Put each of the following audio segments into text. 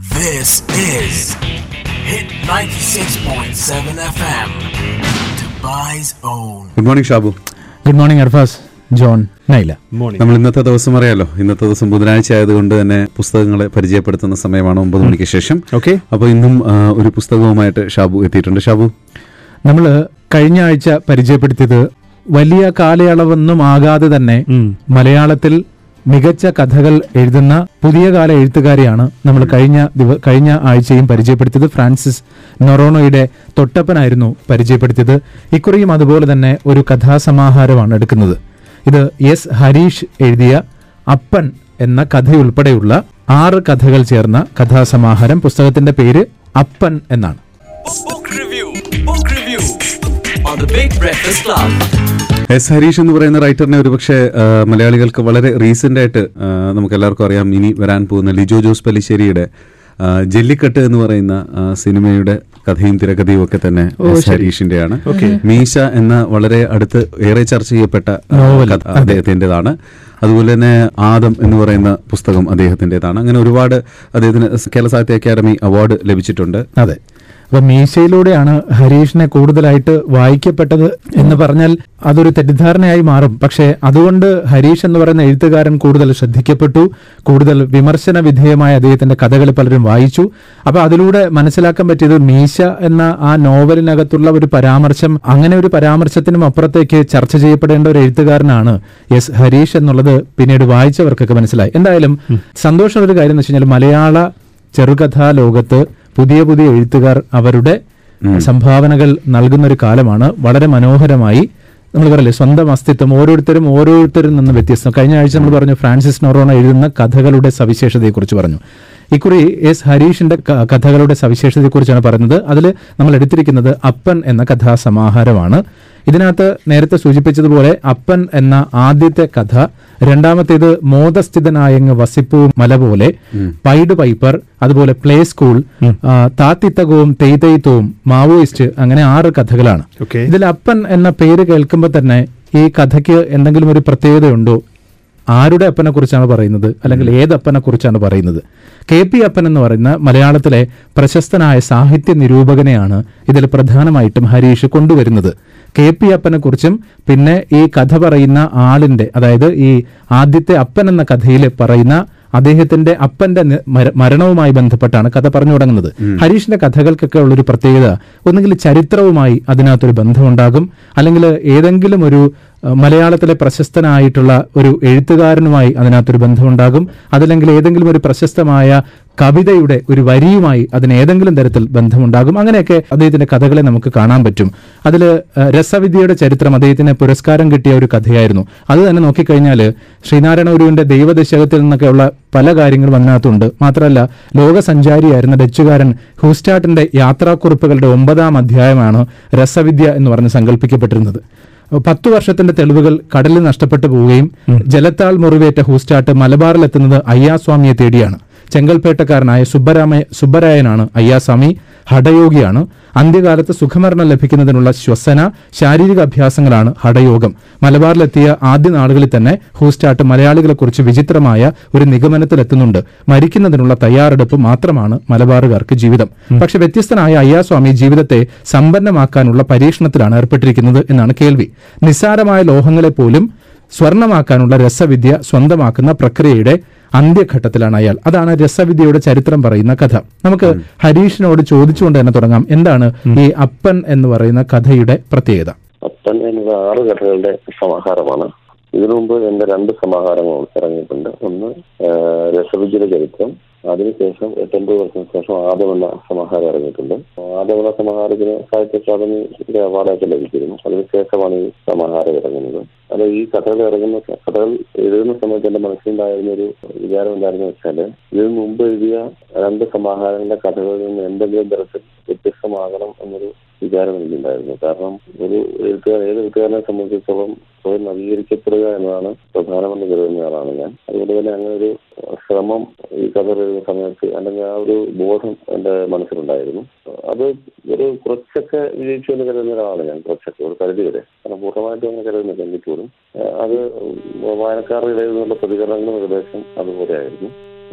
This is Hit 96.7 FM. Dubai's own. Good morning Shabu good morning Arfas John Naila നമ്മൾ ഇന്നത്തെ ദിവസം അറിയാലോ ഇന്നത്തെ ദിവസം ബുധനാഴ്ച ആയതുകൊണ്ട് തന്നെ പുസ്തകങ്ങളെ പരിചയപ്പെടുത്തുന്ന സമയമാണ് ഒമ്പത് മണിക്ക് ശേഷം ഓക്കെ അപ്പോൾ ഇന്നും ആ, ഒരു പുസ്തകവുമായിട്ട് ഷാബു എത്തിയിട്ടുണ്ട് ഷാബു നമ്മൾ കഴിഞ്ഞ ആഴ്ച പരിചയപ്പെടുത്തിയത് വലിയ കാലയളവൊന്നും ആകാതെ തന്നെ മലയാളത്തിൽ മികച്ച കഥകൾ എഴുതുന്ന പുതിയ കാല എഴുത്തുകാരെയാണ് നമ്മൾ കഴിഞ്ഞ ദിവ കഴിഞ്ഞ ആഴ്ചയും പരിചയപ്പെടുത്തിയത് ഫ്രാൻസിസ് നൊറോണോയുടെ തൊട്ടപ്പനായിരുന്നു പരിചയപ്പെടുത്തിയത് ഇക്കുറിയും അതുപോലെ തന്നെ ഒരു കഥാസമാഹാരമാണ് എടുക്കുന്നത് ഇത് എസ് ഹരീഷ് എഴുതിയ അപ്പൻ എന്ന കഥയുൾപ്പെടെയുള്ള ആറ് കഥകൾ ചേർന്ന കഥാസമാഹാരം പുസ്തകത്തിന്റെ പേര് അപ്പൻ എന്നാണ് Book review. Book review. On the Big Breakfast Club. S Harish എന്ന് പറയുന്ന റൈറ്ററിനെ ഒരുപക്ഷെ ആ, മലയാളികൾക്ക് വളരെ റീസെന്റ് ആയിട്ട് ആ, നമുക്ക് എല്ലാവർക്കും അറിയാം ഇനി വരാൻ പോകുന്ന ലിജോ ജോസ് പല്ലിശ്ശേരിയുടെ ആ, ജല്ലിക്കെട്ട് എന്ന് പറയുന്ന ആ, സിനിമയുടെ കഥയും തിരക്കഥയും ഒക്കെ തന്നെ എസ് ഹരീഷിന്റെയാണ് മീശ എന്ന വളരെ അടുത്ത് ഏറെ ചർച്ച ചെയ്യപ്പെട്ട ആ, കഥ അദ്ദേഹത്തിൻ്റെതാണ് അതുപോലെ തന്നെ ആദം എന്ന് പറയുന്ന പുസ്തകം അദ്ദേഹത്തിൻ്റെതാണ് അങ്ങനെ ഒരുപാട് അദ്ദേഹത്തിന് കേരള സാഹിത്യ അക്കാദമി അവാർഡ് ലഭിച്ചിട്ടുണ്ട് അതെ അപ്പൊ മീശയിലൂടെയാണ് ഹരീഷിനെ കൂടുതലായിട്ട് വായിക്കപ്പെട്ടത് എന്ന് പറഞ്ഞാൽ അതൊരു തെറ്റിദ്ധാരണയായി മാറും പക്ഷേ അതുകൊണ്ട് ഹരീഷ് എന്ന് പറയുന്ന എഴുത്തുകാരൻ കൂടുതൽ ശ്രദ്ധിക്കപ്പെട്ടു കൂടുതൽ വിമർശന വിധേയമായ അദ്ദേഹത്തിന്റെ കഥകൾ പലരും വായിച്ചു അപ്പൊ അതിലൂടെ മനസ്സിലാക്കാൻ പറ്റിയത് മീശ എന്ന ആ നോവലിനകത്തുള്ള ഒരു പരാമർശം അങ്ങനെ ഒരു പരാമർശത്തിനും അപ്പുറത്തേക്ക് ചർച്ച ചെയ്യപ്പെടേണ്ട ഒരു എഴുത്തുകാരനാണ് എസ് ഹരീഷ് എന്നുള്ളത് പിന്നീട് വായിച്ചവർക്കൊക്കെ മനസ്സിലായി എന്തായാലും സന്തോഷമുള്ള ഒരു കാര്യം എന്ന് വെച്ച് കഴിഞ്ഞാൽ മലയാള ചെറുകഥാ ലോകത്ത് പുതിയ പുതിയ എഴുത്തുകാർ അവരുടെ സംഭാവനകൾ നൽകുന്ന ഒരു കാലമാണ് വളരെ മനോഹരമായി നമ്മൾ പറയില്ലേ സ്വന്തം അസ്തിത്വം ഓരോരുത്തരും ഓരോരുത്തരിൽ നിന്ന് വ്യത്യസ്തം കഴിഞ്ഞ ആഴ്ച നമ്മൾ പറഞ്ഞു ഫ്രാൻസിസ് നൊറോണ എഴുതുന്ന കഥകളുടെ സവിശേഷതയെക്കുറിച്ച് പറഞ്ഞു ഇക്കുറി എസ് ഹരീഷിന്റെ ക- കഥകളുടെ സവിശേഷതയെക്കുറിച്ചാണ് പറയുന്നത് അതിൽ നമ്മൾ എടുത്തിരിക്കുന്നത് അപ്പൻ എന്ന കഥാസമാഹാരമാണ് ഇതിനകത്ത് നേരത്തെ സൂചിപ്പിച്ചതുപോലെ അപ്പൻ എന്ന ആദ്യത്തെ കഥ രണ്ടാമത്തേത് മോദസ്ഥിതനായങ്ങ് വസിപ്പു മല പോലെ പൈഡ് പൈപ്പർ അതുപോലെ പ്ലേ സ്കൂൾ ആ, താത്തിത്തകവും തെയ്തെയ്ത്തവും മാവോയിസ്റ്റ് അങ്ങനെ ആറ് കഥകളാണ് ഇതിൽ അപ്പൻ എന്ന പേര് കേൾക്കുമ്പോൾ തന്നെ ഈ കഥയ്ക്ക് എന്തെങ്കിലും ഒരു പ്രത്യേകതയുണ്ടോ ആരുടെ അപ്പനെ കുറിച്ചാണ് പറയുന്നത് അല്ലെങ്കിൽ ഏത് അപ്പനെ കുറിച്ചാണ് പറയുന്നത് കെ പി അപ്പൻ എന്ന് പറയുന്ന മലയാളത്തിലെ പ്രശസ്തനായ സാഹിത്യ നിരൂപകനെയാണ് ഇതിൽ പ്രധാനമായിട്ടും ഹരീഷ് കൊണ്ടുവരുന്നത് കെ പി അപ്പനെ കുറിച്ചും പിന്നെ ഈ കഥ പറയുന്ന ആളിന്റെ അതായത് ഈ ആദ്യത്തെ അപ്പൻ എന്ന കഥയിൽ പറയുന്ന അദ്ദേഹത്തിന്റെ അപ്പന്റെ നി- മര- മരണവുമായി ബന്ധപ്പെട്ടാണ് കഥ പറഞ്ഞു തുടങ്ങുന്നത് ഹരീഷിന്റെ കഥകൾക്കൊക്കെ ഉള്ളൊരു പ്രത്യേകത ഒന്നുകിൽ ചരിത്രവുമായി അതിനകത്തൊരു ബന്ധമുണ്ടാകും അല്ലെങ്കിൽ ഏതെങ്കിലും ഒരു അഹ്, മലയാളത്തിലെ പ്രശസ്തനായിട്ടുള്ള ഒരു എഴുത്തുകാരനുമായി അതിനകത്തൊരു ബന്ധമുണ്ടാകും അതല്ലെങ്കിൽ ഏതെങ്കിലും ഒരു പ്രശസ്തമായ കവിതയുടെ ഒരു വരിയുമായി അതിന് ഏതെങ്കിലും തരത്തിൽ ബന്ധമുണ്ടാകും അങ്ങനെയൊക്കെ അദ്ദേഹത്തിന്റെ കഥകളെ നമുക്ക് കാണാൻ പറ്റും അതിൽ രസവിദ്യയുടെ ചരിത്രം അദ്ദേഹത്തിന് പുരസ്കാരം കിട്ടിയ ഒരു കഥയായിരുന്നു അത് തന്നെ നോക്കിക്കഴിഞ്ഞാൽ ശ്രീനാരായണ ഗുരുവിന്റെ ദൈവദശകത്തിൽ നിന്നൊക്കെയുള്ള പല കാര്യങ്ങളും അതിനകത്തുണ്ട് മാത്രമല്ല ലോകസഞ്ചാരിയായിരുന്ന ഡച്ചുകാരൻ ഹൂസ്റ്റാട്ടിന്റെ യാത്രാക്കുറിപ്പുകളുടെ ഒമ്പതാം അധ്യായമാണ് രസവിദ്യ എന്ന് പറഞ്ഞ് സങ്കല്പിക്കപ്പെട്ടിരുന്നത് പത്തു വർഷത്തിന്റെ തെളിവുകൾ കടലിൽ നഷ്ടപ്പെട്ടു പോവുകയും ജലത്താൽ മുറിവേറ്റ ഹൂസ്റ്റാട്ട് മലബാറിലെത്തുന്നത് അയ്യാസ്വാമിയെ തേടിയാണ് ചെങ്കൽപ്പേട്ടക്കാരനായ സുബ്ബരാമ സുബ്ബരായനാണ് അയ്യാസ്വാമി ഹഠയോഗിയാണ് അന്ത്യകാലത്ത് സുഖമരണം ലഭിക്കുന്നതിനുള്ള ശ്വസന ശാരീരിക അഭ്യാസങ്ങളാണ് ഹഠയോഗം മലബാറിലെത്തിയ ആദ്യ നാളുകളിൽ തന്നെ ഹൂസ്റ്റാട്ട് മലയാളികളെക്കുറിച്ച് വിചിത്രമായ ഒരു നിഗമനത്തിലെത്തുന്നുണ്ട് മരിക്കുന്നതിനുള്ള തയ്യാറെടുപ്പ് മാത്രമാണ് മലബാറുകാർക്ക് ജീവിതം പക്ഷെ വ്യത്യസ്തനായ അയ്യാസ്വാമി ജീവിതത്തെ സമ്പന്നമാക്കാനുള്ള പരീക്ഷണത്തിലാണ് ഏർപ്പെട്ടിരിക്കുന്നത് എന്നാണ് കേൾവി നിസ്സാരമായ ലോഹങ്ങളെ പോലും സ്വർണമാക്കാനുള്ള രസവിദ്യ സ്വന്തമാക്കുന്ന പ്രക്രിയയുടെ അന്ത്യഘട്ടത്തിലാണ് അയാൾ അതാണ് രസവിദ്യയുടെ ചരിത്രം പറയുന്ന കഥ നമുക്ക് ഹരീഷിനോട് ചോദിച്ചുകൊണ്ട് തന്നെ തുടങ്ങാം എന്താണ് ഈ അപ്പൻ എന്ന് പറയുന്ന കഥയുടെ പ്രത്യേകത അപ്പൻ എന്നത് ആറ് കഥകളുടെ സമാഹാരമാണ് ഇതിനു മുമ്പ് എന്റെ രണ്ട് സമാഹാരങ്ങൾ ഇറങ്ങിയിട്ടുണ്ട് ഒന്ന് ആ, രസവിദ്യയുടെ ചരിത്രം അതിനുശേഷം എട്ടൊമ്പത് വർഷത്തിന് ശേഷം ആദം എന്ന സമാഹാരം ഇറങ്ങിയിട്ടുണ്ട് ആദം എന്ന സമാഹാരത്തിന് സാഹിത്യ അക്കാദമിയുടെ അവാർഡൊക്കെ ലഭിച്ചിരുന്നു അതിനുശേഷമാണ് ഈ സമാഹാരം ഇറങ്ങുന്നത് അത് ഈ കഥകൾ ഇറങ്ങുന്ന സ- കഥകൾ എഴുതുന്ന സമയത്ത് എന്റെ മനസ്സിലുണ്ടായിരുന്ന ഒരു വിചാരം എന്തായിരുന്നു വെച്ചാല് ഇതിനു മുമ്പ് എഴുതിയ രണ്ട് സമാഹാരങ്ങളുടെ കഥകളിൽ നിന്ന് എന്തെങ്കിലും തരത്തിൽ വ്യത്യസ്തമാകണം എന്നൊരു വിചാരം എനിക്കുണ്ടായിരുന്നു കാരണം ഒരു എഴുത്തുകാരൻ ഏത് എഴുത്തുകാരനെ സംബന്ധിച്ചിടത്തോളം സ്വയം നവീകരിക്കപ്പെടുക എന്നതാണ് പ്രധാനമെന്ന് കരുതുന്ന ആളാണ് ഞാൻ അതുകൊണ്ട് തന്നെ അങ്ങനെ ഒരു ശ്രമം ഈ കഥ എഴുതുന്ന സമയത്ത് അല്ലെങ്കിൽ ആ ഒരു ബോധം എന്റെ മനസ്സിലുണ്ടായിരുന്നു അത് ഒരു കുറച്ചൊക്കെ വിജയിച്ചു എന്ന് കരുതുന്ന ഒരാളാണ് ഞാൻ കുറച്ചൊക്കെ ഒരു പരിധി വരെ കാരണം പൂർണ്ണമായിട്ടും അങ്ങനെ കരുതുന്നില്ല എങ്കിൽ പോലും ഏഹ് അത് വായനക്കാരുടെ ഇടയിൽ നിന്നുള്ള പ്രതികരണങ്ങളും ഏകദേശം അതുപോലെയായിരുന്നു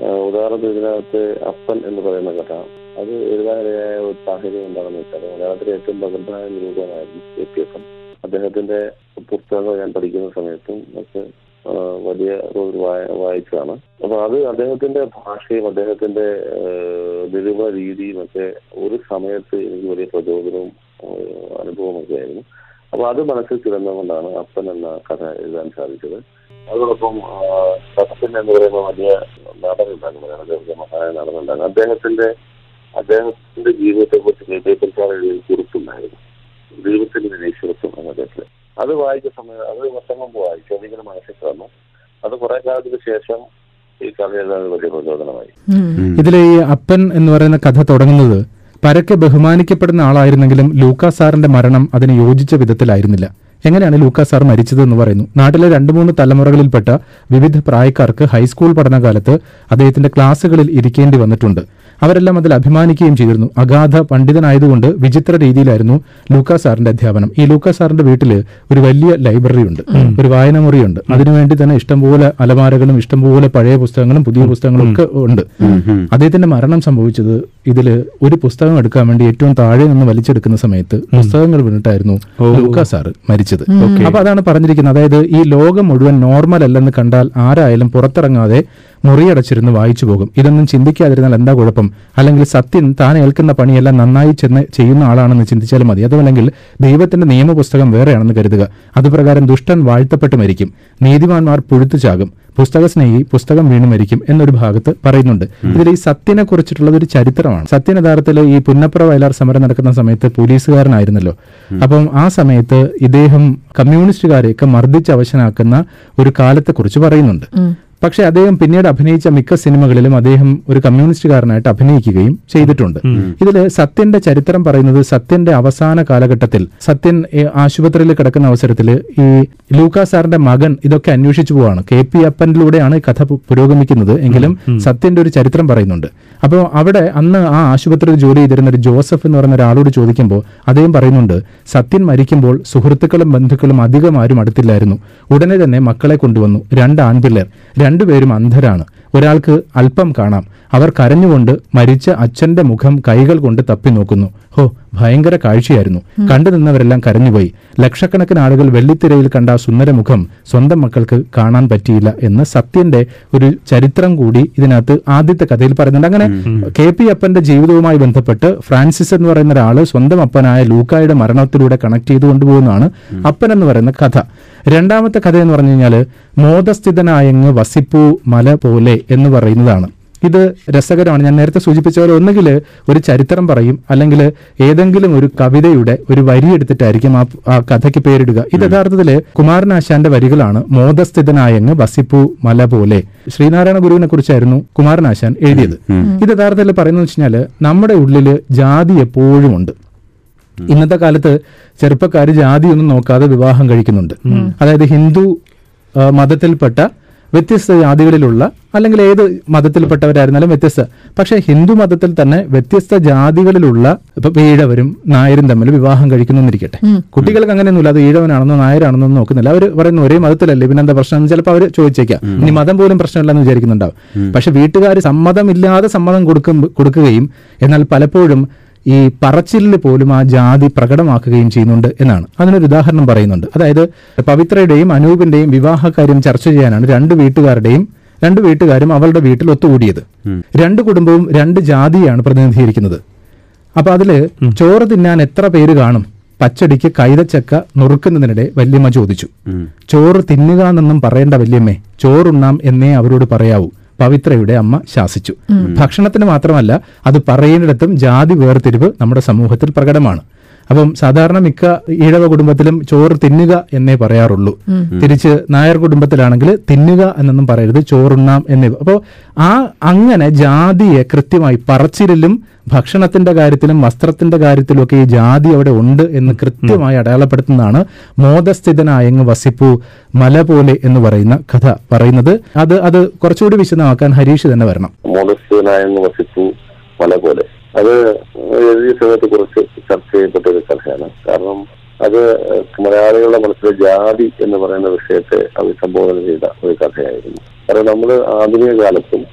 ആ, ഉദാഹരണത്തിന് ഇതിനകത്ത് അപ്പൻ എന്ന് പറയുന്ന കഥ അത് എഴുതാനിടയായ ഒരു സാഹചര്യം എന്താണെന്ന് വെച്ചാൽ മലയാളത്തിലെ ഏറ്റവും പ്രഗത്ഭനായ നിരൂപകനായിരുന്നു എ പി അപ്പൻ അദ്ദേഹത്തിന്റെ പുസ്തകങ്ങൾ ഞാൻ പഠിക്കുന്ന സമയത്തും ഒക്കെ ആ, വലിയ തോതിൽ വായ- വായിച്ചതാണ് അപ്പൊ അത് അദ്ദേഹത്തിന്റെ ഭാഷയും അദ്ദേഹത്തിന്റെ ഏഹ്, നിരൂപണ രീതിയും ഒക്കെ ഒരു സമയത്ത് എനിക്ക് വലിയ പ്രചോദനവും ഏഹ്, അനുഭവവും ഒക്കെ ആയിരുന്നു അപ്പൊ അത് മനസ്സിൽ കിടന്നുകൊണ്ടാണ് അപ്പൻ എന്ന കഥ എഴുതാൻ സാധിച്ചത് അതോടൊപ്പം ആ, സത്യൻ എന്ന് പറയുന്ന വലിയ നടനുണ്ടാകും മലയാളത്തിലെ മഹാനായ നടനുണ്ടാകും അദ്ദേഹത്തിന്റെ അദ്ദേഹത്തിന്റെ ജീവിതത്തെ കുറിച്ച് വിജയപ്പെടുത്താൻ എഴുതിയ ഒരു കുറിപ്പുണ്ടായിരുന്നു ദൈവത്തിന്റെ നിരീശ്വരത്വം എന്ന അദ്ദേഹത്തിന് അത് വായിച്ച സമയം അത് വർഷം മുമ്പ് വായിച്ചു അതിങ്ങനെ മനസ്സിൽ തന്നു അത് കുറെ കാലത്തിന് ശേഷം ഈ കഥ എഴുതാൻ വലിയ പ്രചോദനമായി ഇതിലെ ഈ അപ്പൻ എന്ന് പറയുന്ന കഥ തുടങ്ങുന്നത് പരക്കെ ബഹുമാനിക്കപ്പെടുന്ന ആളായിരുന്നെങ്കിലും ലൂക്കാ സാറിന്റെ മരണം അതിന് യോജിച്ച വിധത്തിലായിരുന്നില്ല എങ്ങനെയാണ് ലൂക്കാ സാർ മരിച്ചത് എന്ന് പറയുന്നു നാട്ടിലെ രണ്ടു മൂന്ന് തലമുറകളിൽപ്പെട്ട വിവിധ പ്രായക്കാർക്ക് ഹൈസ്കൂൾ പഠനകാലത്ത് അദ്ദേഹത്തിന്റെ ക്ലാസ്സുകളിൽ ഇരിക്കേണ്ടി വന്നിട്ടുണ്ട് അവരെല്ലാം അതിൽ അഭിമാനിക്കുകയും ചെയ്തിരുന്നു അഗാധ പണ്ഡിതനായതുകൊണ്ട് വിചിത്ര രീതിയിലായിരുന്നു ലൂക്കാ സാറിന്റെ അധ്യാപനം ഈ ലൂക്കാ സാറിന്റെ വീട്ടിൽ ഒരു വലിയ ലൈബ്രറി ഉണ്ട് ഒരു വായനമുറിയുണ്ട് അതിനുവേണ്ടി തന്നെ ഇഷ്ടംപോലെ അലമാരകളും ഇഷ്ടംപോലെ പഴയ പുസ്തകങ്ങളും പുതിയ പുസ്തകങ്ങളും ഒക്കെ ഉണ്ട് അദ്ദേഹത്തിന്റെ മരണം സംഭവിച്ചത് ഇതില് ഒരു പുസ്തകം എടുക്കാൻ വേണ്ടി ഏറ്റവും താഴെ നിന്ന് വലിച്ചെടുക്കുന്ന സമയത്ത് പുസ്തകങ്ങൾ വീണിട്ടായിരുന്നു ലൂക്കാ സാറ് മരിച്ചത് അപ്പൊ അതാണ് പറഞ്ഞിരിക്കുന്നത് അതായത് ഈ ലോകം മുഴുവൻ നോർമൽ അല്ലെന്ന് കണ്ടാൽ ആരായാലും പുറത്തിറങ്ങാതെ മുറിയടച്ചിരുന്ന് വായിച്ചു പോകും ഇതൊന്നും ചിന്തിക്കാതിരുന്നാൽ എന്താ കുഴപ്പം അല്ലെങ്കിൽ സത്യൻ താൻ ഏൽക്കുന്ന പണിയെല്ലാം നന്നായി ചെന്ന് ചെയ്യുന്ന ആളാണെന്ന് ചിന്തിച്ചാലും മതി അതുമല്ലെങ്കിൽ ദൈവത്തിന്റെ നിയമപുസ്തകം വേറെയാണെന്ന് കരുതുക അതുപ്രകാരം ദുഷ്ടൻ വാഴ്ത്തപ്പെട്ട് മരിക്കും നീതിമാന്മാർ പുഴുത്തു ചാകും പുസ്തക സ്നേഹി പുസ്തകം വീണു മരിക്കും എന്നൊരു ഭാഗത്ത് പറയുന്നുണ്ട് ഇതിൽ ഈ സത്യനെ കുറിച്ചിട്ടുള്ളത് ഒരു ചരിത്രമാണ് സത്യൻ യഥാർത്ഥത്തിൽ ഈ പുന്നപ്ര വയലാർ സമരം നടക്കുന്ന സമയത്ത് പോലീസുകാരനായിരുന്നല്ലോ അപ്പം ആ സമയത്ത് ഇദ്ദേഹം കമ്മ്യൂണിസ്റ്റുകാരെയൊക്കെ മർദ്ദിച്ച് അവശനാക്കുന്ന ഒരു കാലത്തെക്കുറിച്ച് പറയുന്നുണ്ട് പക്ഷെ അദ്ദേഹം പിന്നീട് അഭിനയിച്ച മിക്ക സിനിമകളിലും അദ്ദേഹം ഒരു കമ്മ്യൂണിസ്റ്റുകാരനായിട്ട് അഭിനയിക്കുകയും ചെയ്തിട്ടുണ്ട് ഇതില് സത്യന്റെ ചരിത്രം പറയുന്നത് സത്യന്റെ അവസാന കാലഘട്ടത്തിൽ സത്യൻ ഏ, ആശുപത്രിയിൽ കിടക്കുന്ന അവസരത്തിൽ ഈ ലൂക്കാ സാറിന്റെ മകൻ ഇതൊക്കെ അന്വേഷിച്ചു പോവാണ് കെ പി അപ്പനിലൂടെയാണ് ഈ കഥ പു- പുരോഗമിക്കുന്നത് എങ്കിലും സത്യന്റെ ഒരു ചരിത്രം പറയുന്നുണ്ട് അപ്പോൾ അവിടെ അന്ന് ആ ആശുപത്രിയിൽ ജോലി ചെയ്തിരുന്ന ഒരു ജോസഫ് എന്ന് പറയുന്ന ഒരാളോട് ചോദിക്കുമ്പോൾ അദ്ദേഹം പറയുന്നുണ്ട് സത്യൻ മരിക്കുമ്പോൾ സുഹൃത്തുക്കളും ബന്ധുക്കളും അധികം ആരും അടുത്തില്ലായിരുന്നു ഉടനെ തന്നെ മക്കളെ കൊണ്ടുവന്നു രണ്ട് ആൺപിള്ളേർ രണ്ടുപേരും അന്ധരാണ് ഒരാൾക്ക് അല്പം കാണാം അവർ കരഞ്ഞുകൊണ്ട് മരിച്ച അച്ഛന്റെ മുഖം കൈകൾ കൊണ്ട് തപ്പി നോക്കുന്നു ഹോ ഭയങ്കര കാഴ്ചയായിരുന്നു കണ്ടു നിന്നവരെല്ലാം കരഞ്ഞുപോയി ലക്ഷക്കണക്കിന് ആളുകൾ വെള്ളിത്തിരയിൽ കണ്ട ആ സുന്ദരമുഖം സ്വന്തം മക്കൾക്ക് കാണാൻ പറ്റിയില്ല എന്ന് സത്യന്റെ ഒരു ചരിത്രം കൂടി ഇതിനകത്ത് ആദ്യത്തെ കഥയിൽ പറയുന്നുണ്ട് അങ്ങനെ കെ പി അപ്പന്റെ ജീവിതവുമായി ബന്ധപ്പെട്ട് ഫ്രാൻസിസ് എന്ന് പറയുന്ന ഒരാള് സ്വന്തം അപ്പനായ ലൂക്കായുടെ മരണത്തിലൂടെ കണക്ട് ചെയ്ത് കൊണ്ടുപോകുന്നതാണ് അപ്പൻ എന്ന് പറയുന്ന കഥ രണ്ടാമത്തെ കഥ എന്ന് പറഞ്ഞു കഴിഞ്ഞാൽ മോദസ്ഥിതനായങ്ങ് വസിപ്പു മല പോലെ എന്ന് പറയുന്നതാണ് ഇത് രസകരമാണ് ഞാൻ നേരത്തെ സൂചിപ്പിച്ച പോലെ ഒന്നുകിൽ ഒരു ചരിത്രം പറയും അല്ലെങ്കിൽ ഏതെങ്കിലും ഒരു കവിതയുടെ ഒരു വരി എടുത്തിട്ടായിരിക്കും ആ ആ കഥയ്ക്ക് പേരിടുക ഇത് യഥാർത്ഥത്തിൽ കുമാരനാശാന്റെ വരികളാണ് മോദസ്ഥിതനായങ്ങ് വസിപ്പു മല പോലെ ശ്രീനാരായണ ഗുരുവിനെ കുറിച്ചായിരുന്നു കുമാരനാശാൻ എഴുതിയത് ഇത് യഥാർത്ഥത്തിൽ പറയുന്നത് വെച്ച് കഴിഞ്ഞാൽ നമ്മുടെ ഉള്ളില് ജാതി എപ്പോഴും ഉണ്ട് ഇന്നത്തെ കാലത്ത് ചെറുപ്പക്കാർ ജാതിയൊന്നും നോക്കാതെ വിവാഹം കഴിക്കുന്നുണ്ട് അതായത് ഹിന്ദു ആ, മതത്തിൽപ്പെട്ട വ്യത്യസ്ത ജാതികളിലുള്ള അല്ലെങ്കിൽ ഏത് മതത്തിൽപ്പെട്ടവരായിരുന്നാലും വ്യത്യസ്ത പക്ഷെ ഹിന്ദു മതത്തിൽ തന്നെ വ്യത്യസ്ത ജാതികളിലുള്ള ഇപ്പൊ ഈഴവരും നായരും തമ്മിൽ വിവാഹം കഴിക്കുന്നിരിക്കട്ടെ കുട്ടികൾക്ക് അങ്ങനെയൊന്നുമില്ല അത് ഈഴവനാണെന്നോ നായരാണെന്നോ ഒന്നും നോക്കുന്നില്ല അവർ പറയുന്നു ഒരേ മതത്തിലല്ലേ പിന്നെന്താ പ്രശ്നം ചിലപ്പോൾ അവർ ചോദിച്ചേക്കാം ഇനി മതം പോലും പ്രശ്നമില്ലെന്ന് വിചാരിക്കുന്നുണ്ടാവും പക്ഷെ വീട്ടുകാർ സമ്മതമില്ലാതെ സമ്മതം കൊടുക്കും കൊടുക്കുകയും എന്നാൽ പലപ്പോഴും ഈ പറച്ചിലിൽ പോലും ആ ജാതി പ്രകടമാക്കുകയും ചെയ്യുന്നുണ്ട് എന്നാണ് അതിനൊരു ഉദാഹരണം പറയുന്നുണ്ട് അതായത് പവിത്രയുടെയും അനൂപിന്റെയും വിവാഹ കാര്യം ചർച്ച ചെയ്യാനാണ് രണ്ട് വീട്ടുകാരുടെയും രണ്ട് വീട്ടുകാരും അവളുടെ വീട്ടിൽ ഒത്തുകൂടിയത് രണ്ട് കുടുംബവും രണ്ട് ജാതിയാണ് പ്രതിനിധീകരിക്കുന്നത് അപ്പൊ അതില് ചോറ് തിന്നാൻ എത്ര പേര് കാണും പച്ചടിക്ക് കൈതച്ചക്ക നുറുക്കുന്നതിനിടെ വല്യമ്മ ചോദിച്ചു ചോറ് തിന്നുക എന്നൊന്നും പറയേണ്ട വല്യമ്മേ ചോറുണ്ണാം എന്നേ അവരോട് പറയാവൂ പവിത്രയുടെ അമ്മ ശാസിച്ചു ഭക്ഷണത്തിന് മാത്രമല്ല അത് പറയുന്നിടത്തും ജാതി വേർതിരിവ് നമ്മുടെ സമൂഹത്തിൽ പ്രകടമാണ് അപ്പം സാധാരണ മിക്ക ഈഴവ കുടുംബത്തിലും ചോറ് തിന്നുക എന്നേ പറയാറുള്ളൂ തിരിച്ച് നായർ കുടുംബത്തിലാണെങ്കിൽ തിന്നുക എന്നൊന്നും പറയരുത് ചോറുണ്ണാം എന്നേ അപ്പോൾ ആ അങ്ങനെ ജാതിയെ കൃത്യമായി പറച്ചിലും ഭക്ഷണത്തിന്റെ കാര്യത്തിലും വസ്ത്രത്തിന്റെ കാര്യത്തിലും ഒക്കെ ഈ ജാതി അവിടെ ഉണ്ട് എന്ന് കൃത്യമായി അടയാളപ്പെടുത്തുന്നതാണ് മോദസ്ഥിതനായങ്ങ് വസിപ്പു മല പോലെ എന്ന് പറയുന്ന കഥ പറയുന്നത് അത് അത് കുറച്ചുകൂടി വിശദമാക്കാൻ ഹരീഷ് തന്നെ വരണം മോദസ്ഥനായെന്ന് വസിച്ചു മല പോലെ അത് എഴുതിയ സമയത്ത് കുറച്ച് ചർച്ച ചെയ്യപ്പെട്ട ഒരു കഥയാണ് കാരണം അത് മലയാളികളുടെ മനസ്സിൽ ജാതി എന്ന് പറയുന്ന വിഷയത്തെ അഭിസംബോധന ചെയ്ത ഒരു കഥയായിരുന്നു കാരണം നമ്മൾ ആധുനിക കാലത്തും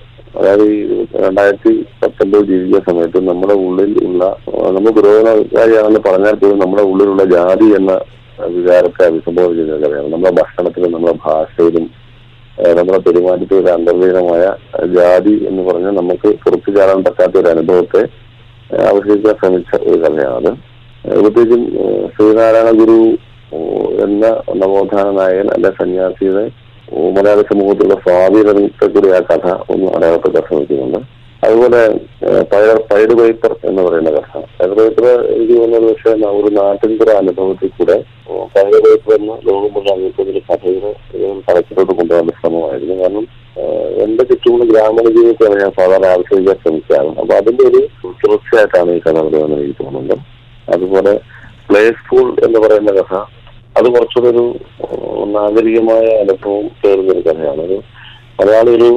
അതായത് ഈ രണ്ടായിരത്തി പത്തൊമ്പത് ജീവിക്കുന്ന സമയത്ത് നമ്മുടെ ഉള്ളിൽ ഉള്ള നമ്മൾ പുരോഗമനകാരിയാണെന്ന് പറഞ്ഞാൽ പോലും നമ്മുടെ ഉള്ളിലുള്ള ജാതി എന്ന വികാരത്തെ അഭിസംബോധന ചെയ്യുന്ന കഥയാണ് നമ്മുടെ ഭക്ഷണത്തിലും നമ്മുടെ ഭാഷയിലും ഏഹ് നമ്മുടെ പെരുമാറ്റത്തിൽ ഒരു അന്തർലീനമായ ജാതി എന്ന് പറഞ്ഞാൽ നമുക്ക് പുറത്തു ചാടാൻ പറ്റാത്ത ഒരു അനുഭവത്തെ ഏഹ് അവതരിപ്പിക്കാൻ ശ്രമിച്ച ഒരു കഥയാണത് ഏഹ് പ്രത്യേകിച്ചും ഏഹ് ശ്രീനാരായണ ഗുരു ഏഹ് എന്ന നവോത്ഥാന നായകൻ അല്ലെ സന്യാസിയുടെ ഏഹ് മലയാള സമൂഹത്തിലുള്ള സ്വാധീനത്തെ കൂടി ആ കഥ ഒന്ന് അടയാളപ്പെടുത്താൻ ശ്രമിക്കുന്നുണ്ട് അതുപോലെ ഏഹ് പയർ പൈഡ് പൈപ്പർ എന്ന് പറയുന്ന കഥ പൈഡ് പൈപ്പർ എനിക്ക് തോന്നുന്നത് പക്ഷേ ഒരു നാട്ടിൻപുറ അനുഭവത്തിൽ കൂടെ ഏഹ് പൈഡ് പൈപ്പർ എന്ന ലോകം കൊണ്ട് അറിയപ്പെടുന്ന ഒരു കഥയുടെ ഒരു തലത്തിലോട്ട് കൊണ്ടുപോകാൻ ശ്രമമായിരുന്നു കാരണം ഏഹ് എന്റെ ചുറ്റുമുള്ള ഗ്രാമീണ ജീവിതത്തെയാണ് ഞാൻ സാധാരണ ആവിഷ്കരിക്കാൻ ശ്രമിക്കാറ് അപ്പൊ അതിന്റെ ഒരു തുടർച്ചയായിട്ടാണ് ഈ കഥ പറയുന്നത് എനിക്ക് തോന്നുന്നത് അതുപോലെ പ്ലേ സ്കൂൾ എന്ന് പറയുന്ന കഥ അത് കുറച്ചുകൂടെ ഒരു ഏഹ് നാഗരികമായ അനുഭവം ചേർന്ന ഒരു കഥയാണ് ഒരു മലയാളി ഒരു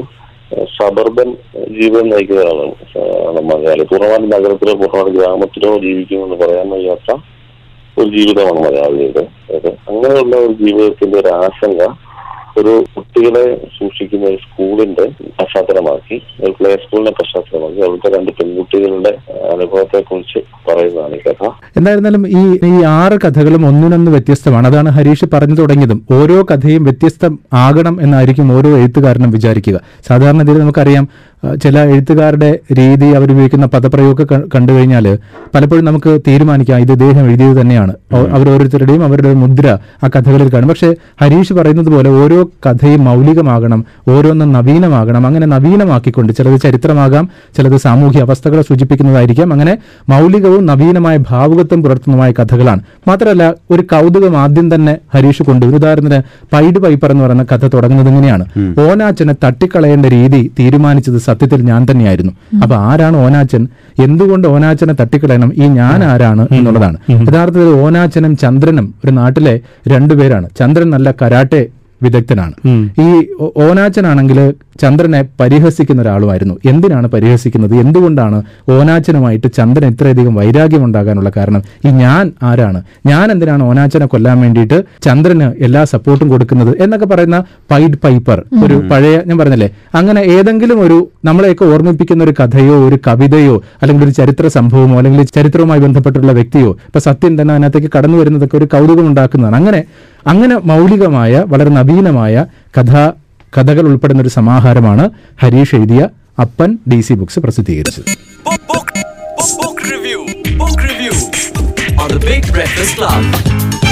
സബർബൻ ജീവിതം നയിക്കുന്ന ഒരാളാണ് സ- മലയാളി പൂർണ്ണമായും നഗരത്തിലോ പൂർണ്ണമായും ഗ്രാമത്തിലോ ജീവിക്കുമെന്ന് പറയാൻ വയ്യാത്ത ഒരു ജീവിതമാണ് മലയാളിയുടെ അത് അങ്ങനെയുള്ള ഒരു ജീവിതത്തിന്റെ ഒരു ആശങ്ക ഒരു കുട്ടികളെ സൂക്ഷിക്കുന്ന ഒരു സ്കൂളിന്റെ പശ്ചാത്തലമാക്കി ഒരു പ്ലേ സ്കൂളിനെ പശ്ചാത്തലമാക്കി അവിടുത്തെ രണ്ട് പെൺകുട്ടികളുടെ അനുഭവത്തെ കുറിച്ച് പറയുന്നതാണ് ഈ കഥ എന്തായിരുന്നാലും ഈ ഈ ആറ് കഥകളും ഒന്നിനൊന്ന് വ്യത്യസ്തമാണ് അതാണ് ഹരീഷ് പറഞ്ഞു തുടങ്ങിയതും ഓരോ കഥയും വ്യത്യസ്തം ആകണം എന്നായിരിക്കും ഓരോ എഴുത്തുകാരനും വിചാരിക്കുക സാധാരണ ഇതിൽ നമുക്കറിയാം ആ, ചില എഴുത്തുകാരുടെ രീതി അവരുപയോഗിക്കുന്ന പദപ്രയോഗമൊക്കെ ക- കണ്ടു കഴിഞ്ഞാൽ പലപ്പോഴും നമുക്ക് തീരുമാനിക്കാം ഇത് ഇദ്ദേഹം എഴുതിയത് തന്നെയാണ് ഓ- അവരോരോരുത്തരുടെയും അവരുടെ ഒരു മുദ്ര ആ കഥകളിൽ കാണും പക്ഷേ ഹരീഷ് പറയുന്നത് പോലെ ഓരോ കഥയും മൗലികമാകണം ഓരോന്നും നവീനമാകണം അങ്ങനെ നവീനമാക്കിക്കൊണ്ട് ചിലത് ചരിത്രമാകാം ചിലത് സാമൂഹ്യ അവസ്ഥകളെ സൂചിപ്പിക്കുന്നതായിരിക്കാം അങ്ങനെ മൗലികവും നവീനമായ ഭാവുകത്വം പുലർത്തുന്നതുമായ കഥകളാണ് മാത്രമല്ല ഒരു കൗതുകം ആദ്യം തന്നെ ഹരീഷ് കൊണ്ടുവരും ഉദാഹരണത്തിന് പൈഡ് പൈപ്പർ എന്ന് പറയുന്ന കഥ തുടങ്ങുന്നത് ഇങ്ങനെയാണ് ഓനാച്ചനെ തട്ടിക്കളയേണ്ട രീതി തീരുമാനിച്ചത് സത്യത്തിൽ ഞാൻ തന്നെയായിരുന്നു അപ്പൊ ആരാണ് ഓനാച്ചൻ എന്തുകൊണ്ട് ഓനാച്ചനെ തട്ടിക്കളയണം ഈ ഞാൻ ആരാണ് എന്നുള്ളതാണ് യഥാർത്ഥത്തിൽ ഓനാച്ചനും ചന്ദ്രനും ഒരു നാട്ടിലെ രണ്ടുപേരാണ് ചന്ദ്രൻ നല്ല കരാട്ടെ വിദഗ്ധനാണ് ഈ ഓ- ഓനാച്ചനാണെങ്കിൽ ചന്ദ്രനെ പരിഹസിക്കുന്ന ഒരാളുമായിരുന്നു എന്തിനാണ് പരിഹസിക്കുന്നത് എന്തുകൊണ്ടാണ് ഓനാച്ചനുമായിട്ട് ചന്ദ്രൻ ഇത്രയധികം വൈരാഗ്യം ഉണ്ടാകാനുള്ള കാരണം ഈ ഞാൻ ആരാണ് ഞാൻ എന്തിനാണ് ഓനാച്ചനെ കൊല്ലാൻ വേണ്ടിയിട്ട് ചന്ദ്രന് എല്ലാ സപ്പോർട്ടും കൊടുക്കുന്നത് എന്നൊക്കെ പറയുന്ന പൈഡ് പൈപ്പർ ഒരു പഴയ ഞാൻ പറഞ്ഞില്ലേ അങ്ങനെ ഏതെങ്കിലും ഒരു നമ്മളെയൊക്കെ ഓർമ്മിപ്പിക്കുന്ന ഒരു കഥയോ ഒരു കവിതയോ അല്ലെങ്കിൽ ഒരു ചരിത്ര സംഭവമോ അല്ലെങ്കിൽ ചരിത്രവുമായി ബന്ധപ്പെട്ടുള്ള വ്യക്തിയോ ഇപ്പൊ സത്യം തന്നെ അതിനകത്തേക്ക് കടന്നു വരുന്നതൊക്കെ ഒരു കൗതുകം ഉണ്ടാക്കുന്നതാണ് അങ്ങനെ അങ്ങനെ മൗലികമായ വളരെ നവീനമായ കഥ കഥകൾ ഉൾപ്പെടുന്ന ഒരു സമാഹാരമാണ് ഹരീഷ് എഴുതിയ അപ്പൻ ഡി സി ബുക്സ് പ്രസിദ്ധീകരിച്ചത് Book, book, book, book review. Book review on the Big Breakfast Club.